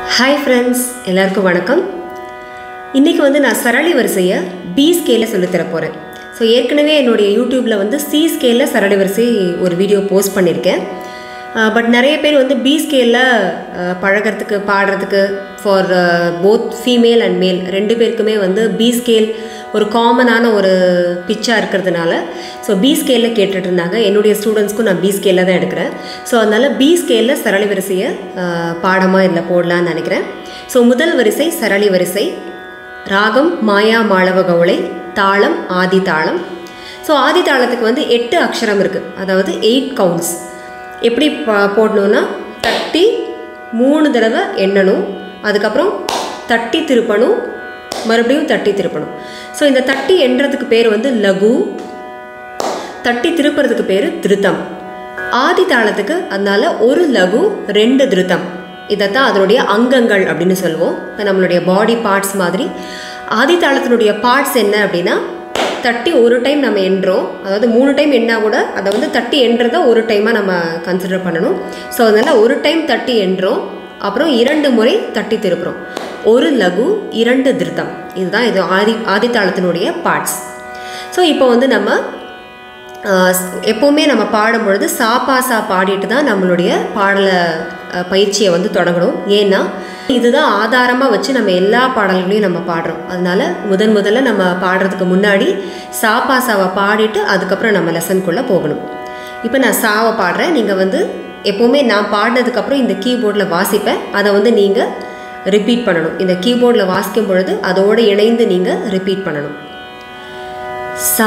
hi friends எல்லாருக்கும் வணக்கம் இன்றைக்கி வந்து நான் சரளி வரிசையை பி ஸ்கேலில் சொல்லித்தர போகிறேன் ஸோ ஏற்கனவே என்னுடைய யூடியூப்பில் வந்து சி ஸ்கேலில் சரளி வரிசை ஒரு வீடியோ போஸ்ட் பண்ணியிருக்கேன் பட் நிறைய பேர் வந்து பி ஸ்கேலில் பழகிறதுக்கு பாடுறதுக்கு ஃபார் போத் ஃபீமேல் அண்ட் மேல் ரெண்டு பேருக்குமே வந்து பி ஸ்கேல் ஒரு காமனான ஒரு பிச்சாக இருக்கிறதுனால ஸோ பி ஸ்கேலில் கேட்டுட்டு இருந்தாங்க என்னுடைய ஸ்டூடெண்ட்ஸ்க்கும் நான் பி ஸ்கேலில் தான் எடுக்கிறேன் ஸோ அதனால் பி ஸ்கேலில் சரளி வரிசையை பாடமாக இதில் போடலான்னு நினைக்கிறேன் ஸோ முதல் வரிசை சரளி வரிசை ராகம் மாயா மாளவ கவுளை தாளம் ஆதி தாளம் ஸோ ஆதி தாளத்துக்கு வந்து எட்டு அக்ஷரம் இருக்குது அதாவது எயிட் கவுண்ட்ஸ் எப்படி பா போடணுன்னா தட்டி மூணு தடவை எண்ணணும் அதுக்கப்புறம் தட்டி திருப்பணும் மறுபடியும் தட்டி திருப்பணும் ஸோ இந்த தட்டி எண்றதுக்கு பேர் வந்து லகு தட்டி திருப்புறதுக்கு பேர் திருத்தம் ஆதி தாளத்துக்கு அதனால ஒரு லகு ரெண்டு திருத்தம் இதைத்தான் அதனுடைய அங்கங்கள் அப்படின்னு சொல்லுவோம் இப்போ நம்மளுடைய பாடி பார்ட்ஸ் மாதிரி ஆதி தாளத்தினுடைய பார்ட்ஸ் என்ன அப்படின்னா தட்டி ஒரு டைம் நம்ம எண்ணுறோம் அதாவது மூணு டைம் எண்ணா கூட அதை வந்து தட்டி எண்றதை ஒரு டைமாக நம்ம கன்சிடர் பண்ணணும் ஸோ அதனால் ஒரு டைம் தட்டி எண்ணுறோம் அப்புறம் இரண்டு முறை தட்டி திருப்புறோம் ஒரு லகு இரண்டு திருத்தம் இதுதான் இது ஆதி ஆதித்தாளத்தினுடைய பார்ட்ஸ் ஸோ இப்போ வந்து நம்ம எப்போவுமே நம்ம பாடும் பொழுது சாப்பாசா பாடிட்டு தான் நம்மளுடைய பாடல பயிற்சியை வந்து தொடங்கணும் ஏன்னா இதுதான் ஆதாரமாக வச்சு நம்ம எல்லா பாடல்களையும் நம்ம பாடுறோம் அதனால முதன் முதல்ல நம்ம பாடுறதுக்கு முன்னாடி சாப்பாசாவை பாடிட்டு அதுக்கப்புறம் நம்ம லெசனுக்குள்ளே போகணும் இப்போ நான் சாவை பாடுறேன் நீங்கள் வந்து எப்போவுமே நான் பாடினதுக்கப்புறம் இந்த கீபோர்டில் வாசிப்பேன் அதை வந்து நீங்கள் ரிப்பீட் பண்ணணும் இந்த கீபோர்டில் வாசிக்கும் பொழுது அதோடு இணைந்து நீங்கள் ரிப்பீட் பண்ணணும் சா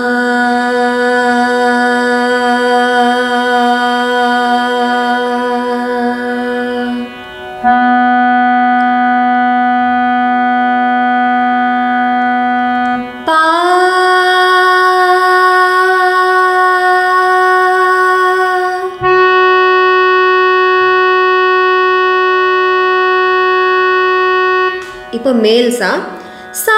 இப்போ மேல் சா சா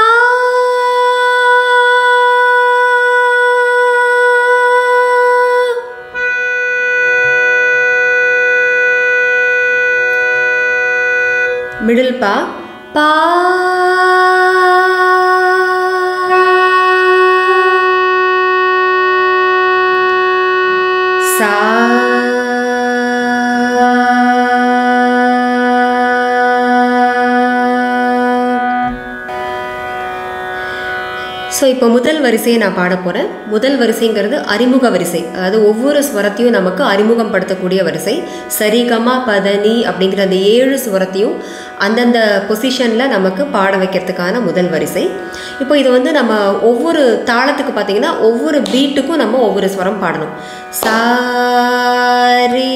மிடில் பா பா சா ஸோ இப்போ முதல் வரிசையை நான் பாட போகிறேன் முதல் வரிசைங்கிறது அறிமுக வரிசை அதாவது ஒவ்வொரு ஸ்வரத்தையும் நமக்கு அறிமுகம் படுத்தக்கூடிய வரிசை சரிகமா பதனி அப்படிங்கிற அந்த ஏழு ஸ்வரத்தையும் அந்தந்த பொசிஷனில் நமக்கு பாட வைக்கிறதுக்கான முதல் வரிசை இப்போ இது வந்து நம்ம ஒவ்வொரு தாளத்துக்கு பார்த்திங்கன்னா ஒவ்வொரு பீட்டுக்கும் நம்ம ஒவ்வொரு ஸ்வரம் பாடணும் சாரி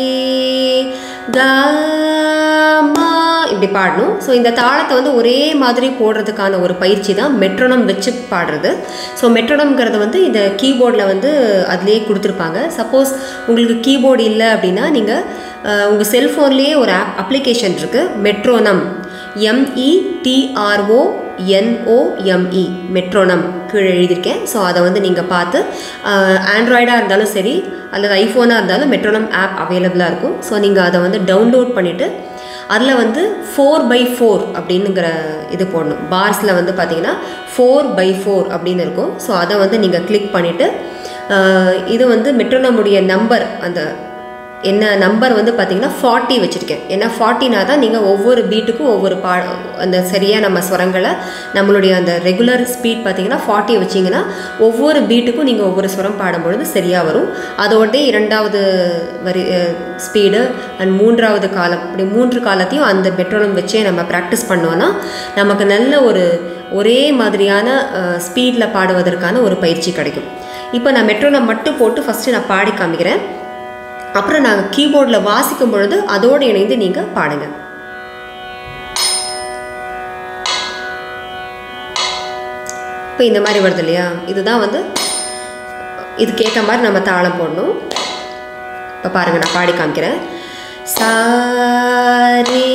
கமா இப்படி பாடணும் ஸோ இந்த தாளத்தை வந்து ஒரே மாதிரி போடுறதுக்கான ஒரு பயிற்சி தான் மெட்ரோனம் வச்சு பாடுறது ஸோ மெட்ரோனம்ங்கிறது வந்து இந்த கீபோர்டில் வந்து அதுலேயே கொடுத்துருப்பாங்க சப்போஸ் உங்களுக்கு கீபோர்டு இல்லை அப்படின்னா நீங்கள் உங்கள் செல்ஃபோன்லேயே ஒரு ஆப் அப்ளிகேஷன் இருக்குது மெட்ரோனம் எம்இடிஆர்ஓ என்ஓஎம்இ மெட்ரோனம் கீழே எழுதியிருக்கேன் ஸோ அதை வந்து நீங்கள் பார்த்து ஆண்ட்ராய்டாக இருந்தாலும் சரி அல்லது ஐஃபோனாக இருந்தாலும் மெட்ரோனம் ஆப் அவைலபிளாக இருக்கும் ஸோ நீங்கள் அதை வந்து டவுன்லோட் பண்ணிவிட்டு அதில் வந்து ஃபோர் பை ஃபோர் அப்படின்னுங்கிற இது போடணும் பார்ஸில் வந்து பார்த்தீங்கன்னா ஃபோர் பை ஃபோர் அப்படின்னு இருக்கும் ஸோ அதை வந்து நீங்கள் கிளிக் பண்ணிவிட்டு இது வந்து மெட்ரோனமுடைய நம்பர் அந்த என்ன நம்பர் வந்து பார்த்தீங்கன்னா ஃபார்ட்டி வச்சுருக்கேன் ஏன்னா ஃபார்ட்டினா தான் நீங்கள் ஒவ்வொரு பீட்டுக்கும் ஒவ்வொரு பா அந்த சரியாக நம்ம ஸ்வரங்களை நம்மளுடைய அந்த ரெகுலர் ஸ்பீட் பார்த்தீங்கன்னா ஃபார்ட்டி வச்சிங்கன்னா ஒவ்வொரு பீட்டுக்கும் நீங்கள் ஒவ்வொரு ஸ்வரம் பாடும்பொழுது சரியாக வரும் அதோடய இரண்டாவது வரி ஸ்பீடு அண்ட் மூன்றாவது காலம் இப்படி மூன்று காலத்தையும் அந்த பெட்ரோலம் வச்சே நம்ம ப்ராக்டிஸ் பண்ணோன்னா நமக்கு நல்ல ஒரு ஒரே மாதிரியான ஸ்பீடில் பாடுவதற்கான ஒரு பயிற்சி கிடைக்கும் இப்போ நான் மெட்ரோலம் மட்டும் போட்டு ஃபஸ்ட்டு நான் பாடி காமிக்கிறேன் அப்புறம் நாங்கள் கீபோர்டில் வாசிக்கும் பொழுது அதோடு இணைந்து நீங்கள் பாடுங்க இப்போ இந்த மாதிரி வருது இல்லையா இதுதான் வந்து இதுக்கேற்ற மாதிரி நம்ம தாளம் போடணும் இப்போ பாருங்கள் நான் பாடி காமிக்கிறேன் சாரி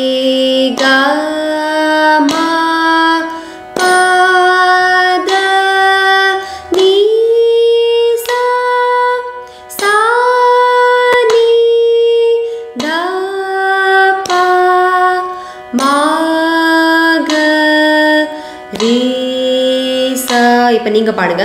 கமா பத நீ சா சா நீ த பா இப்போ நீங்கள் பாடுங்க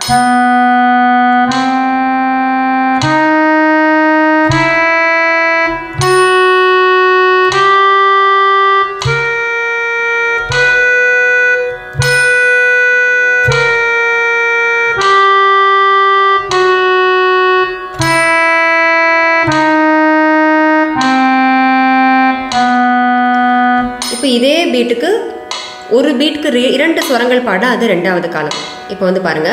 இப்போ இதே பீட்டுக்கு ஒரு பீட்டுக்கு ரெ- இரண்டு ஸ்வரங்கள் பாட அது ரெண்டாவது காலம் இப்போ வந்து பாருங்க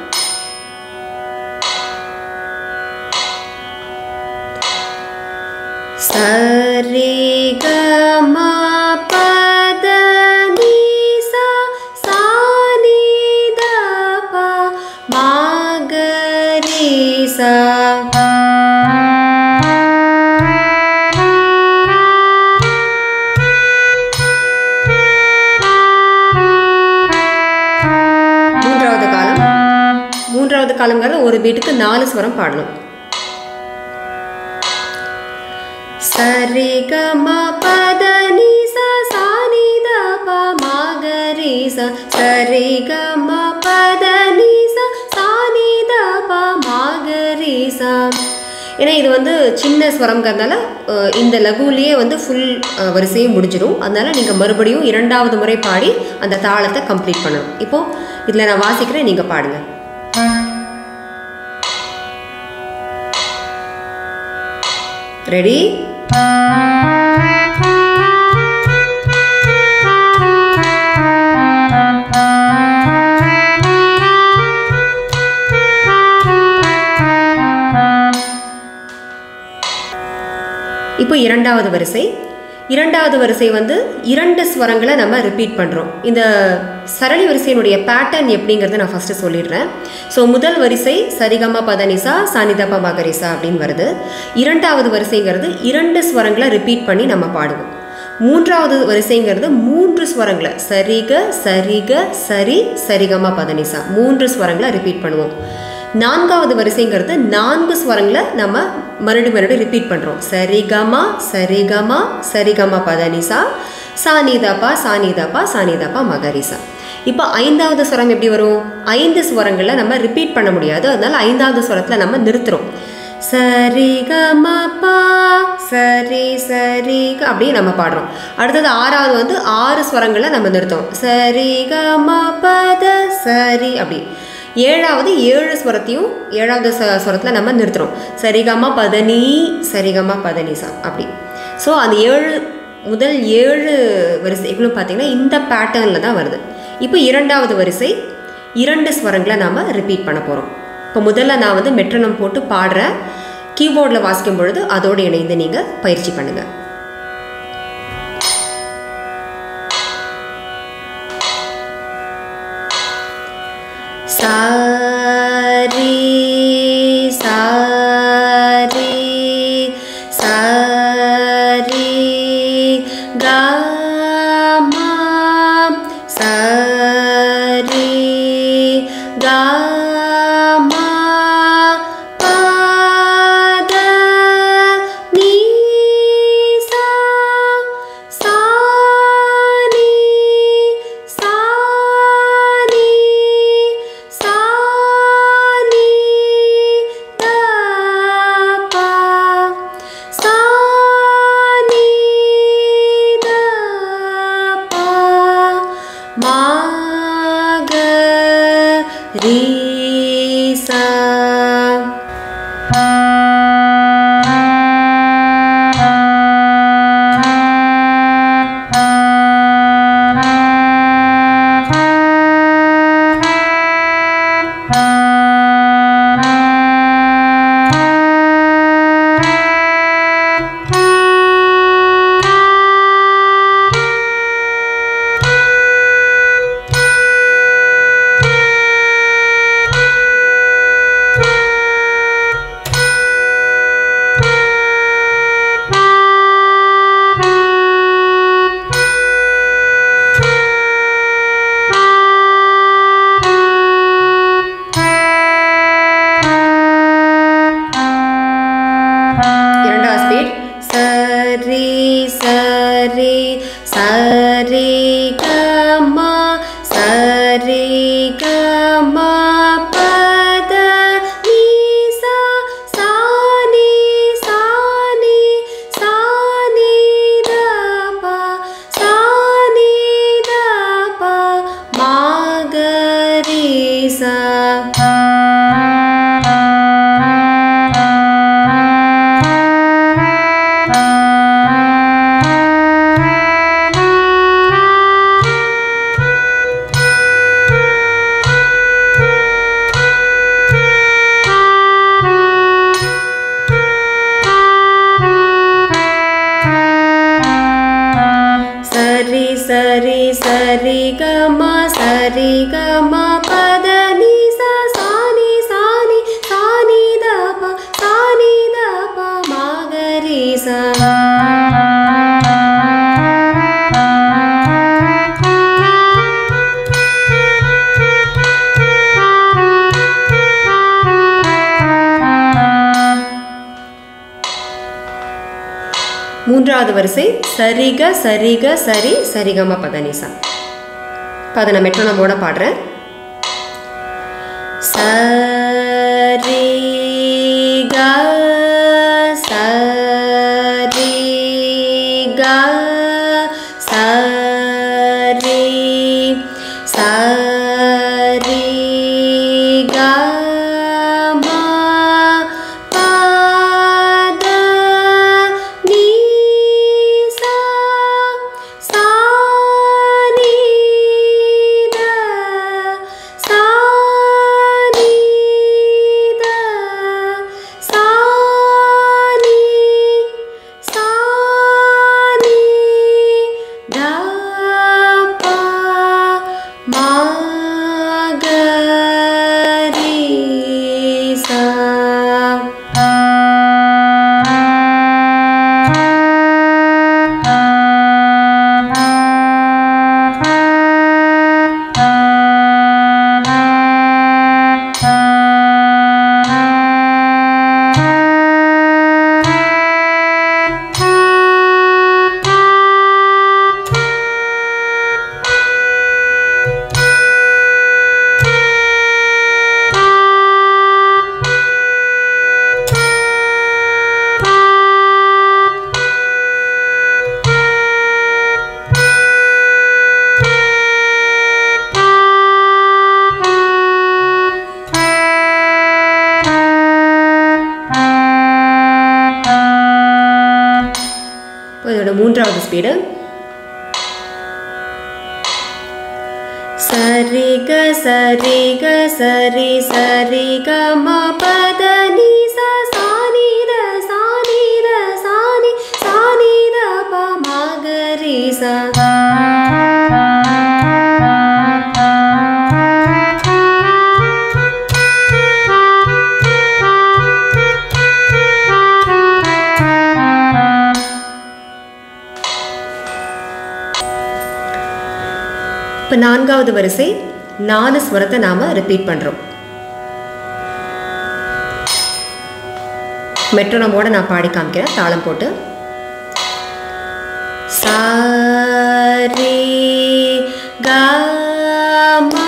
சரி க ம பத நீ சா சா நீ த ப மா க ரீ சா மூன்றாவது காலம் மூன்றாவது காலங்கிறது ஒரு பீட்டுக்கு நாலு ஸ்வரம் பாடணும் சரி க ம பத நீ சா சா நீ த ப மா க ரீ சா சரி க ம பத நீ சா சா நீ த ப மா க ரீ சா ஏன்னா இது வந்து சின்ன ஸ்வரங்கிறதுனால அஹ், இந்த லகுலேயே வந்து ஃபுல் வரிசையும் முடிஞ்சிடும் அதனால நீங்கள் மறுபடியும் இரண்டாவது முறை பாடி அந்த தாளத்தை கம்ப்ளீட் பண்ணணும் இப்போது இதில் நான் வாசிக்கிறேன் நீங்கள் பாடுங்க ரெடி இப்போ இரண்டாவது வரிசை இரண்டாவது வரிசை வந்து இரண்டு ஸ்வரங்களை நம்ம ரிப்பீட் பண்ணுறோம் இந்த சரளி வரிசையினுடைய பேட்டர்ன் எப்படிங்கிறத நான் ஃபஸ்ட்டு சொல்லிடுறேன் ஸோ முதல் வரிசை சரிகம பதனிசா சானிதப மகரிசா அப்படின்னு வருது இரண்டாவது வரிசைங்கிறது இரண்டு ஸ்வரங்களை ரிப்பீட் பண்ணி நம்ம பாடுவோம் மூன்றாவது வரிசைங்கிறது மூன்று ஸ்வரங்களை சரிக சரிக சரி சரிகம பதனிசா மூன்று ஸ்வரங்களை ரிப்பீட் பண்ணுவோம் நான்காவது வரிசைங்கிறது நான்கு ஸ்வரங்களை நம்ம மறுபடி மறுபடி ரிப்பீட் பண்ணுறோம் சரிகமா சரிகமா சரிகமா பதனிசா சானிதப்பா சானிதப்பா சானிதப்பா மகரிசா இப்போ ஐந்தாவது ஸ்வரம் எப்படி வரும் ஐந்து ஸ்வரங்களை நம்ம ரிப்பீட் பண்ண முடியாது அதனால ஐந்தாவது ஸ்வரத்தில் நம்ம நிறுத்துறோம் சரிகமபா சரி சரி க- அப்படியே நம்ம பாடுறோம் அடுத்தது ஆறாவது வந்து ஆறு ஸ்வரங்களை நம்ம நிறுத்தோம் சரிகம பத சரி அப்படி ஏழாவது ஏழு ஸ்வரத்தையும் ஏழாவது ச- ஸ்வரத்தில் நம்ம நிறுத்துறோம் சரிகம பதனி சரிகம பதனிசா அப்படி ஸோ அந்த ஏழு முதல் ஏழு வரிசைகளும் பார்த்தீங்கன்னா இந்த பேட்டர்னில் தான் வருது இப்போ இரண்டாவது வரிசை இரண்டு ஸ்வரங்களை நாம் ரிப்பீட் பண்ண போகிறோம் இப்போ முதல்ல நான் வந்து மெட்ரனம் போட்டு பாடுறேன் கீபோர்டில் வாசிக்கும் பொழுது அதோடு இணைந்து நீங்கள் பயிற்சி பண்ணுங்கள் சாரி சாரி சாரி காமா சாரி காமா பாத நீசா சானி சானி சானி தபா சானி தபா மாக ரீசா இரண்டாவது ஸ்பீட் சரி சரி சரி கமா சரி கமா சரி கமா சரி கமா பத நீ சா சானி சானி சானி தபா சானி தபா மாகரி சா மூன்றாவது வரிசை சரிக சரிக சரி சரிகம பதனிசா இப்போ அதை நான் மெட்ரோனமோட பாடுறேன் சரி க சரி க சரி சரி க மா பத நீ சா சா நீ த சா நீ த சா நீ சா நீ த பா மா க ரி சா இப்போ இதோட மூன்றாவது ஸ்பீடு சரி க சரி க சரி சரி க ம பத நீ சா சானி த சானி த சானி சானி த ப ம க ரி சா இப்போ நான்காவது வரிசை நாலு ஸ்வரத்தை நாம ரிப்பீட் பண்றோம் மெட்ரோனமோட நான் பாடி காமிக்கிறேன் தாளம் போட்டு சாரி க மா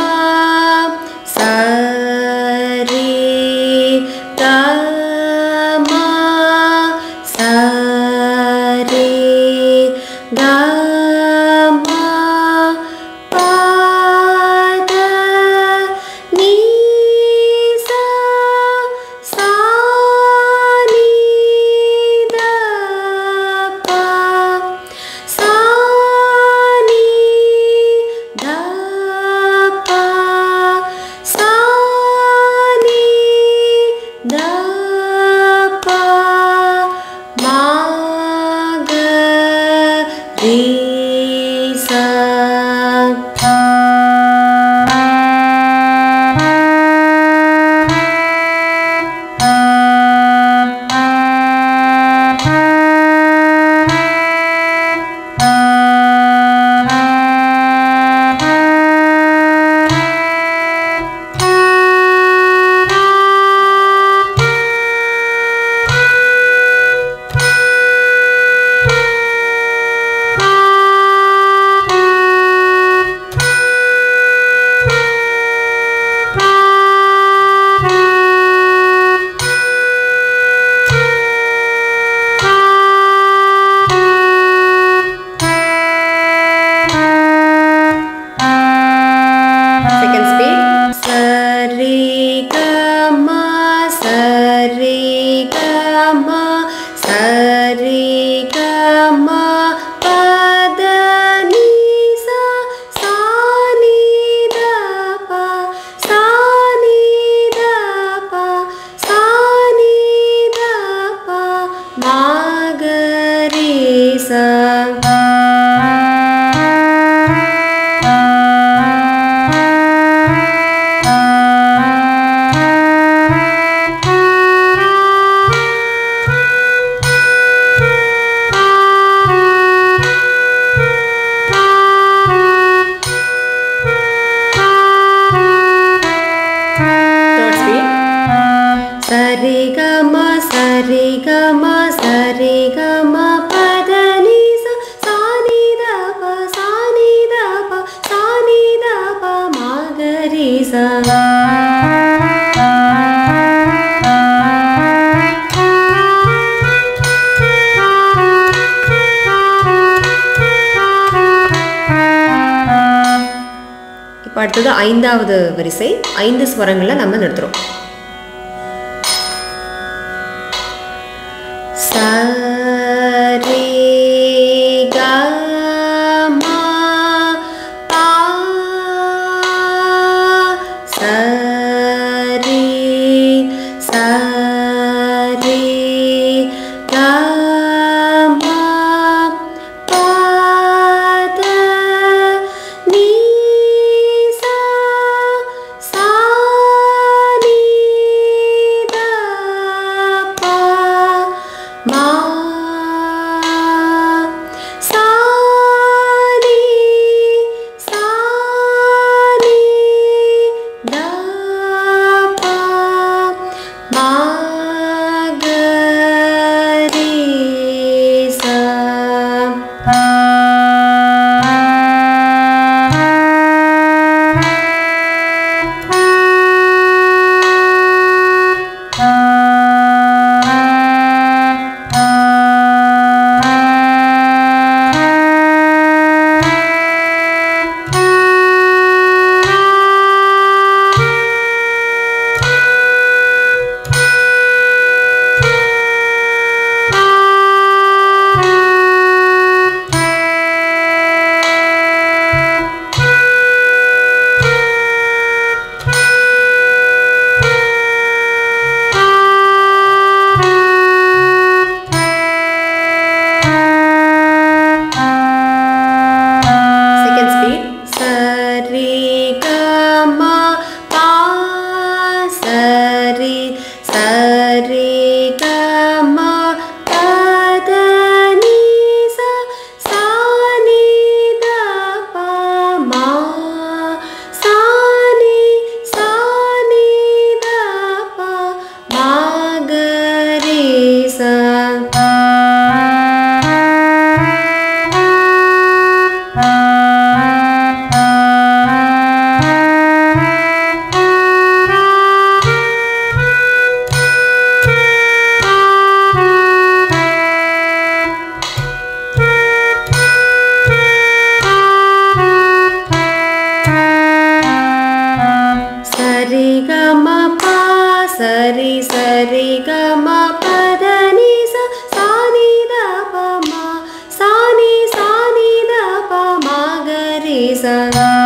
சரி க மா சரி க மா பத நீ சா சா நீ த பா சா நீ த பா சா நீ த பா மா க ரி சா செகண்ட் ஸ்பீட் சரி க மா சரி க மா சரி க மா பத நீ சா சா நீ த பா சா நீ த பா சா நீ த பா மா க ரி சா அடுத்தது ஐந்தாவது வரிசை ஐந்து ஸ்வரங்களில் நம்ம நிறுத்துறோம் சரி கமா பா சரி சரி கமா பாத நீ சா சா நீ த பா மா சா நீ சா நீ த பா மா க ரீ சா செகண்ட் ஸ்பீட் சரி கமா பா சரி சரி கமா பத நீ சா சா நீ த பா மா சா நீ சா நீ த பா மா க ரீ சா சரி கம பா சரி சரி கம பத நீ சா சா நீ த ப மா சா நீ சா நீ த ப மா க ரீ சா